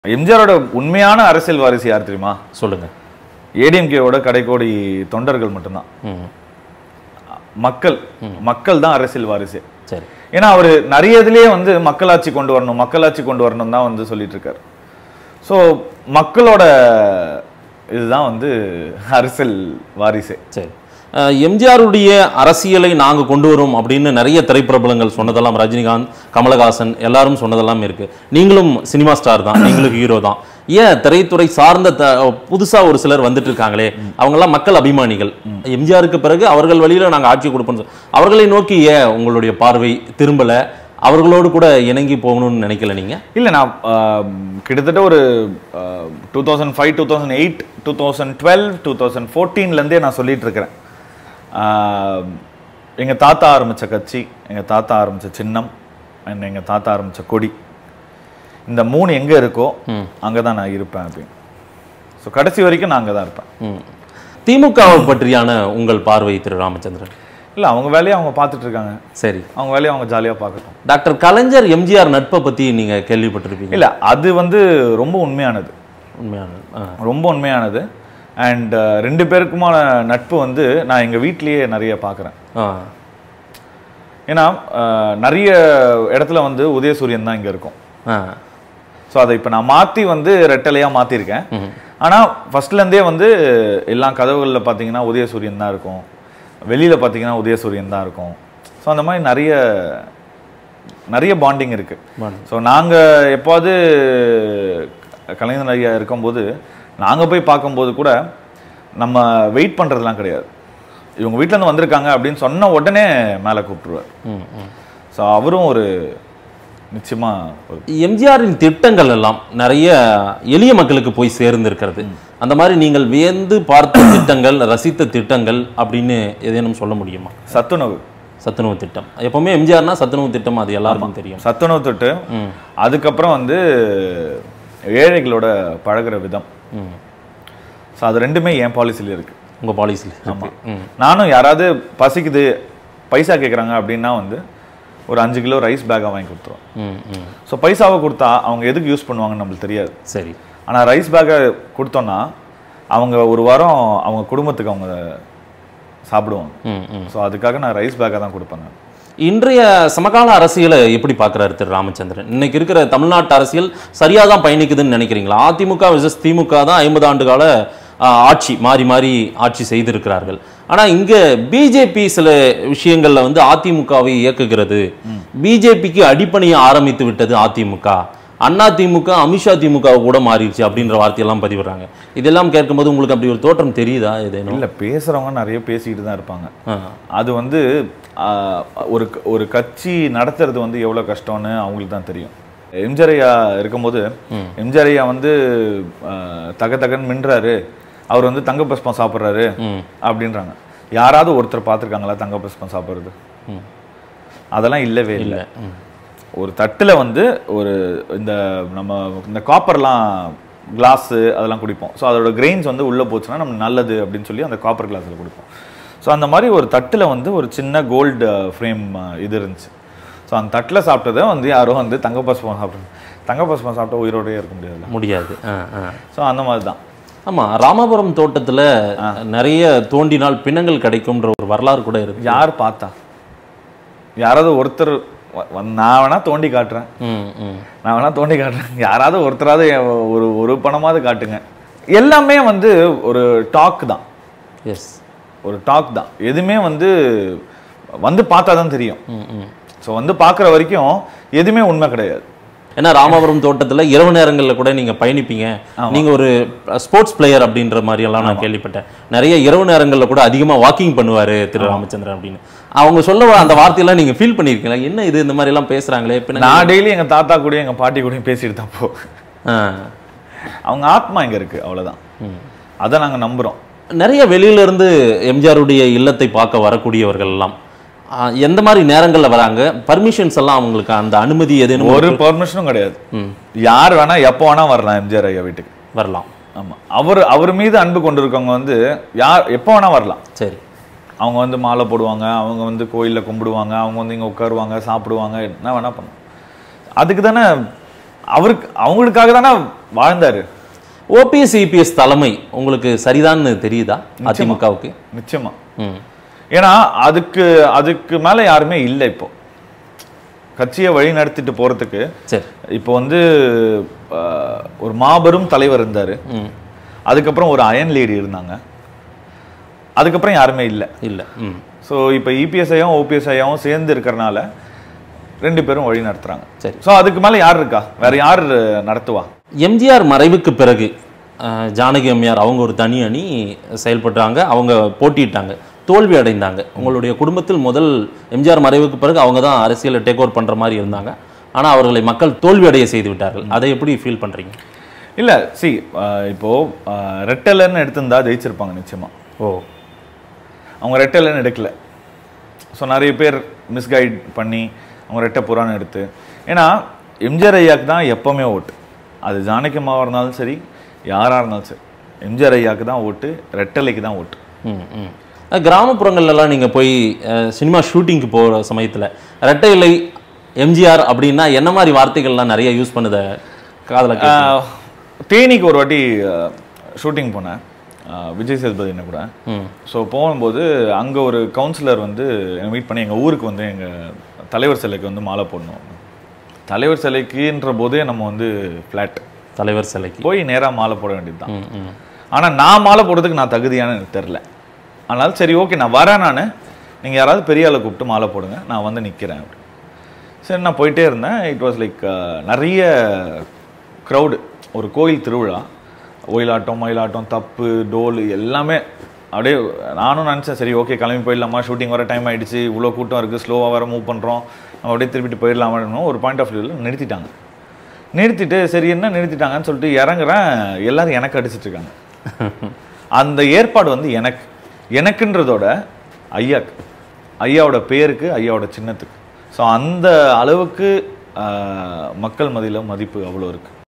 எம்ஜிஆரோட உண்மையான அரசியல் வாரிசு யார் தெரியுமா சொல்லுங்க ஏடிஎம்கேவோட கடைக்கோடி தொண்டர்கள் மட்டும்தான் ம் மக்கள் மக்கள் தான் அரசியல் வாரிசு சரி ஏன்னா அவர் நிறைய இதுலயே வந்து மக்களாட்சி கொண்டு வரணும் மக்களாட்சி கொண்டு வரணும் தான் வந்து சொல்லிட்டு இருக்காரு ஸோ மக்களோட இதுதான் வந்து அரசியல் வாரிசு சரி அஹ், எம்ஜிஆருடைய அரசியலை நாங்கள் கொண்டு வரோம் அப்படின்னு நிறைய திரைப்பிரபலங்கள் சொன்னதெல்லாம் ரஜினிகாந்த் கமலஹாசன் எல்லாரும் சொன்னதெல்லாம் இருக்கு நீங்களும் சினிமா ஸ்டார் தான் நீங்களும் ஹீரோ தான் ஏன் திரைத்துறை சார்ந்த த புதுசா ஒரு சிலர் வந்துட்டு இருக்காங்களே அவங்கெல்லாம் மக்கள் அபிமானிகள் எம்ஜிஆருக்கு பிறகு அவர்கள் வழியில நாங்கள் ஆட்சி கொடுப்போம் சொ- அவர்களை நோக்கி ஏன் உங்களுடைய பார்வை திரும்பல அவர்களோடு கூட இணங்கி போகணும்னு நினைக்கல நீங்க இல்ல நான் ஆம், கிட்டத்தட்ட ஒரு two thousand five two thousand eight two thousand twelve two thousand ஃபோர்டீன்லேருந்தே நான் சொல்லிட்டு இருக்கிறேன் ஆம், எங்க தாத்தா ஆரம்பிச்ச கட்சி எங்க தாத்தா ஆரம்பிச்ச சின்னம் அண்ட் எங்க தாத்தா ஆரம்பிச்ச கொடி இந்த மூணு எங்க இருக்கோ அங்கே தான் நான் இருப்பேன் அப்படின்னு ஸோ கடைசி வரைக்கும் நான் அங்கே தான் இருப்பேன் ம். திமுகவை பற்றியான உங்கள் பார்வை திரு ராமச்சந்திரன் இல்லை அவங்க வேலையை அவங்க பார்த்துட்டு இருக்காங்க சரி அவங்க வேலையை அவங்க ஜாலியாக பார்க்கட்டும் டாக்டர் கலைஞர் எம்ஜிஆர் நட்பை பத்தி நீங்க கேள்விப்பட்டிருப்பீங்க இல்லை அது வந்து ரொம்ப உண்மையானது உண்மையான ஆ. ரொம்ப உண்மையானது அண்ட் ரெண்டு பேருக்குமான நட்பு வந்து நான் எங்கள் வீட்லேயே நிறைய பார்க்குறேன் ஆ. ஏன்னா அஹ், நிறைய இடத்துல வந்து உதயசூரியன் தான் இங்கே இருக்கும் ஆ. ஸோ அதை இப்போ நான் மாற்றி வந்து ரெட்டலையாக மாற்றிருக்கேன் ஆனால் ஃபர்ஸ்ட்லேருந்தே வந்து எல்லா கதவுகளில் பார்த்தீங்கன்னா உதயசூரியன் தான் இருக்கும் வெளியில் பார்த்தீங்கன்னா உதயசூரியன் தான் இருக்கும் ஸோ அந்த மாதிரி நிறைய நிறைய பாண்டிங் இருக்கு Bonding. ஸோ நாங்கள் எப்போது கலைஞர் ஐயா இருக்கும்போது நாங்கள் போய் பார்க்கும்போது கூட நம்ம வெயிட் பண்ணுறதுலாம் கிடையாது இவங்க வீட்டிலேருந்து வந்திருக்காங்க அப்படின்னு சொன்ன உடனே மேலே கூப்பிட்டுருவார் ம், ம். ஸோ அவரும் ஒரு நிச்சயமா ஒரு எம்ஜிஆரின் திட்டங்கள் எல்லாம் நிறைய எளிய மக்களுக்கு போய் சேர்ந்திருக்கிறது அந்த மாதிரி நீங்கள் வியந்து பார்த்த திட்டங்கள் ரசித்த திட்டங்கள் அப்படின்னு ஏதேனும் சொல்ல முடியுமா சத்துணவு சத்துணவு திட்டம் எப்பவுமே எம்ஜிஆர்னா சத்துணவு திட்டம் அது எல்லாருக்கும் தெரியும் சத்துணவு தொட்டு ம். அதுக்கப்புறம் வந்து ஏழைகளோட பழகுற விதம் ம். ஸோ அது ரெண்டுமே என் பாலிசியில் இருக்கு உங்க பாலிசியில் இருக்கு ம். நானும் யாராவது பசிக்குது பைசா கேட்குறாங்க அப்படின்னா வந்து ஒரு அஞ்சு கிலோ ரைஸ் பேக்காக வாங்கி கொடுத்துருவோம் ம், ம். ஸோ பைசாவை கொடுத்தா அவங்க எதுக்கு யூஸ் பண்ணுவாங்கன்னு நம்மளுக்கு தெரியாது சரி ஆனால் ரைஸ் பேக்கை கொடுத்தோன்னா அவங்க ஒரு வாரம் அவங்க குடும்பத்துக்கு அவங்க சாப்பிடுவாங்க ம், ம். ஸோ அதுக்காக நான் ரைஸ் பேக்காக தான் கொடுப்பேன் நான். இன்றைய சமகால அரசியலை எப்படி பார்க்குறாரு திரு ராமச்சந்திரன் இன்னைக்கு இருக்கிற தமிழ்நாட்டு அரசியல் சரியாக தான் பயணிக்குதுன்னு நினைக்கிறீங்களா அதிமுக விசஸ் திமுக தான் ஐம்பது ஆண்டு கால ஆ, ஆட்சி மாறி மாறி ஆட்சி செய்திருக்கிறார்கள் ஆனா இங்க பிஜேபி சில விஷயங்கள்ல வந்து அதிமுகவை இயக்குகிறது பிஜேபிக்கு அடிப்பணிய ஆரம்பித்து விட்டது அதிமுக அண்ணா திமுக அமித்ஷா திமுக கூட மாறிடுச்சு அப்படின்ற வார்த்தையெல்லாம் பதிவிடுறாங்க இதெல்லாம் கேட்கும்போது உங்களுக்கு அப்படி ஒரு தோற்றம் தெரியுதா ஏதேனும் இல்லை பேசுகிறவங்க நிறைய பேசிக்கிட்டு தான் இருப்பாங்க ஆ, அது வந்து ஆஹ், ஒரு ஒரு கட்சி நடத்துறது வந்து எவ்வளோ கஷ்டம்னு அவங்களுக்கு தான் தெரியும் எம்ஜிஆர் ஐயா இருக்கும்போது எம்ஜிஆர் ஐயா வந்து ஆஹ், தக தகன்னு மின்றாரு அவர் வந்து தங்க புஷ்பம் சாப்பிட்றாரு ம். அப்படின்றாங்க யாராவது ஒருத்தர் பார்த்துருக்காங்களா தங்க புஷ்பம் சாப்பிட்றது ம். அதெல்லாம் இல்லவே இல்லை இல்ல ம். ஒரு தட்டில் வந்து ஒரு இந்த நம்ம இந்த காப்பர்லாம் கிளாஸு அதெல்லாம் குடிப்போம் ஸோ அதோட கிரெயின்ஸ் வந்து உள்ளே போச்சுன்னா நம்ம நல்லது அப்படின்னு சொல்லி அந்த காப்பர் கிளாஸில் குடிப்போம் ஸோ அந்த மாதிரி ஒரு தட்டில் வந்து ஒரு சின்ன கோல்டு ஃப்ரேம் இது இருந்துச்சு ஸோ அந்த தட்டில் சாப்பிட்டதை வந்து யாரோ வந்து தங்க பசுப்பம் சாப்பிட்டு தங்க பசுப்பம் சாப்பிட்டா உயிரோடயே இருக்க முடியாதுல்ல முடியாது ஆ ஆ ஸோ அந்த மாதிரி தான் ஆமா ராமபுரம் தோட்டத்துல நிறைய தோண்டினால் பிணங்கள் கிடைக்கும்ன்ற ஒரு வரலாறு கூட இருக்கு யார் பார்த்தா யாராவது ஒருத்தர் வ- வந்து நான் வேணா தோண்டி காட்டுறேன் ம், ம். நான் வேணா தோண்டி காட்டுறேன் யாராவது ஒருத்தராவது என் ஒரு ஒரு பணமாவது காட்டுங்க எல்லாமே வந்து ஒரு டாக் தான் எஸ் ஒரு டாக் தான் எதுவுமே வந்து வந்து பார்த்தா தான் தெரியும் ம், ம். ஸோ வந்து பார்க்குற வரைக்கும் எதுவுமே உண்மை கிடையாது ஏன்னா ராமபுரம் தோட்டத்துல இரவு நேரங்கள்ல கூட நீங்க பயணிப்பீங்க நீங்க ஒரு ஸ்போர்ட்ஸ் பிளேயர் அப்படின்ற மாதிரி எல்லாம் நான் கேள்விப்பட்டேன் நிறைய இரவு நேரங்கள்ல கூட அதிகமா வாக்கிங் பண்ணுவாரு திரு ராமச்சந்திரன் அப்படின்னு அவங்க சொல்ல வர அந்த வார்த்தையெல்லாம் நீங்க ஃபீல் பண்ணிருக்கீங்களா என்ன இது இந்த மாதிரி எல்லாம் பேசுறாங்களே பின்ன நான் டெய்லி எங்கள் தாத்தா கூடயும் எங்கள் பாட்டி கூடயும் பேசிட்டு தான் போ ஆ. அவங்க ஆத்மா இங்கே இருக்குது அவ்வளோதான் அதை நாங்கள் நம்புகிறோம் நிறைய வெளியில இருந்து எம்ஜிஆருடைய இல்லத்தை பார்க்க வரக்கூடியவர்கள் எல்லாம் ஆ, எந்த மாதிரி நேரங்கள்ல வராங்க பர்மிஷன்ஸ் எல்லாம் அவங்களுக்கு அந்த அனுமதி எதுன்னு ஒரு பெர்மிஷனும் கிடையாது ம். யார் வேணா எப்போ வேணா வரலாம் எம்ஜிஆர் ஐயா வீட்டுக்கு வரலாம் ஆமா அவர் அவர் மீது அன்பு கொண்டிருக்கவங்க வந்து யார் எப்போ வேணா வரலாம் சரி அவங்க வந்து மாலை போடுவாங்க அவங்க வந்து கோயிலில் கும்பிடுவாங்க அவங்க வந்து இங்கே உட்காருவாங்க சாப்பிடுவாங்க என்ன வேணா பண்ணும் அதுக்கு தானே அவருக்கு அவங்களுக்காக தானே வாழ்ந்தாரு ஓபிஎஸ் இபிஎஸ் தலைமை உங்களுக்கு சரிதான்னு தெரியுதா அதிமுகவுக்கு நிச்சயமா ம் ஏன்னா அதுக்கு அதுக்கு மேல யாருமே இல்லை இப்போ கட்சியை வழி நடத்திட்டு போறதுக்கு சரி இப்போ வந்து ஆஹ், ஒரு மாபெரும் தலைவர் இருந்தாரு ம் அதுக்கப்புறம் ஒரு அயன் லேடி இருந்தாங்க அதுக்கப்புறம் யாருமே இல்லை இல்லை ம் ஸோ இப்போ இபிஎஸ் ஐயாவும் ஓபிஎஸ் ஐயாவும் சேர்ந்து இருக்கிறனால ரெண்டு பேரும் வழி நடத்துறாங்க சரி. ஸோ அதுக்கு மேல யார் இருக்கா வேற யார் நடத்துவா எம்ஜிஆர் மறைவுக்கு பிறகு அஹ், ஜானகி அம்மையார் அவங்க ஒரு தனி அணி செயல்பட்டாங்க அவங்க போட்டியிட்டாங்க தோல்வி அடைந்தாங்க உங்களுடைய குடும்பத்தில் முதல் எம்ஜிஆர் மறைவுக்கு பிறகு அவங்க தான் அரசியலை டேக் ஓவர் பண்ற மாதிரி இருந்தாங்க ஆனா அவர்களை மக்கள் தோல்வி அடைய செய்து விட்டார்கள் அதை எப்படி ஃபீல் பண்றீங்க இல்ல சி இப்போ ரெட்டலன்னு எடுத்திருந்தா ஜெயிச்சிருப்பாங்க நிச்சயமா ஓ அவங்க ரெட்டலன்னு எடுக்கல ஸோ நிறைய பேர் மிஸ்கைட் பண்ணி அவங்க ரெட்டை புறான்னு எடுத்து ஏன்னா எம்ஜிஆர் ஐயாக்கு தான் எப்பவுமே ஓட்டு அது ஜானகி அம்மாவாக இருந்தாலும் சரி யாராக இருந்தாலும் சரி எம்ஜிஆர் ஐயாக்கு தான் ஓட்டு ரெட்டலைக்கு தான் ஓட்டு ம் ம் அஹ், கிராமப்புறங்கள்லாம் நீங்க போய் அஹ், சினிமா ஷூட்டிங்க்கு போகிற சமயத்துல ரெட்டை இலை எம்ஜிஆர் அப்படின்னா என்ன மாதிரி வார்த்தைகள்லாம் நிறைய யூஸ் பண்ணுத காதல ஆஹ், தேனிக்கு ஒரு வாட்டி ஷூட்டிங் போனேன் ஆஹ், விஜய் சேதுபதி என்ன கூட ம் ஸோ போகும்போது அங்கே ஒரு கவுன்சிலர் வந்து என்னை மீட் பண்ணி எங்கள் ஊருக்கு வந்து எங்கள் தலைவர் சிலைக்கு வந்து மாலை போடணும் தலைவர் சிலைக்குன்ற போதே நம்ம வந்து ஃப்ளாட் தலைவர் சிலைக்கு போய் நேராக மாலை போட வேண்டியது தான் ம் ம் ஆனால் நான் மாலை போடுறதுக்கு நான் தகுதியானு எனக்கு தெரில அதனால சரி ஓகே நான் வரேன் நான் நீங்கள் யாராவது பெரிய ஆளை கூப்பிட்டு மாலை போடுங்க நான் வந்து நிற்கிறேன் அப்படி சரி நான் போயிட்டே இருந்தேன் இட் வாஸ் லைக் நிறைய க்ரௌடு ஒரு கோயில் திருவிழா ஒயிலாட்டம் மயிலாட்டம் தப்பு டோல் எல்லாமே அப்படியே நானும் நினச்சேன் சரி ஓகே கிளம்பி போயிடலாமா ஷூட்டிங் வர டைம் ஆயிடுச்சு இவ்வளோ கூட்டம் இருக்குது ஸ்லோவாக வர மூவ் பண்ணுறோம் நம்ம அப்படியே திருப்பிட்டு போயிடலாமான்னு ஒரு பாயிண்ட் ஆஃப் வியூவில் நிறுத்திட்டாங்க நிறுத்திட்டு சரி என்ன நிறுத்திட்டாங்கன்னு சொல்லிட்டு இறங்குறேன் எல்லாரும் எனக்கு அடிச்சிட்டு இருக்காங்க அந்த ஏற்பாடு வந்து எனக்கு எனக்குன்றதோட ஐயாக்கு ஐயாவோட பேருக்கு ஐயாவோட சின்னத்துக்கு ஸோ அந்த அளவுக்கு ஆஹ், மக்கள் மதியில மதிப்பு அவ்வளோ இருக்கு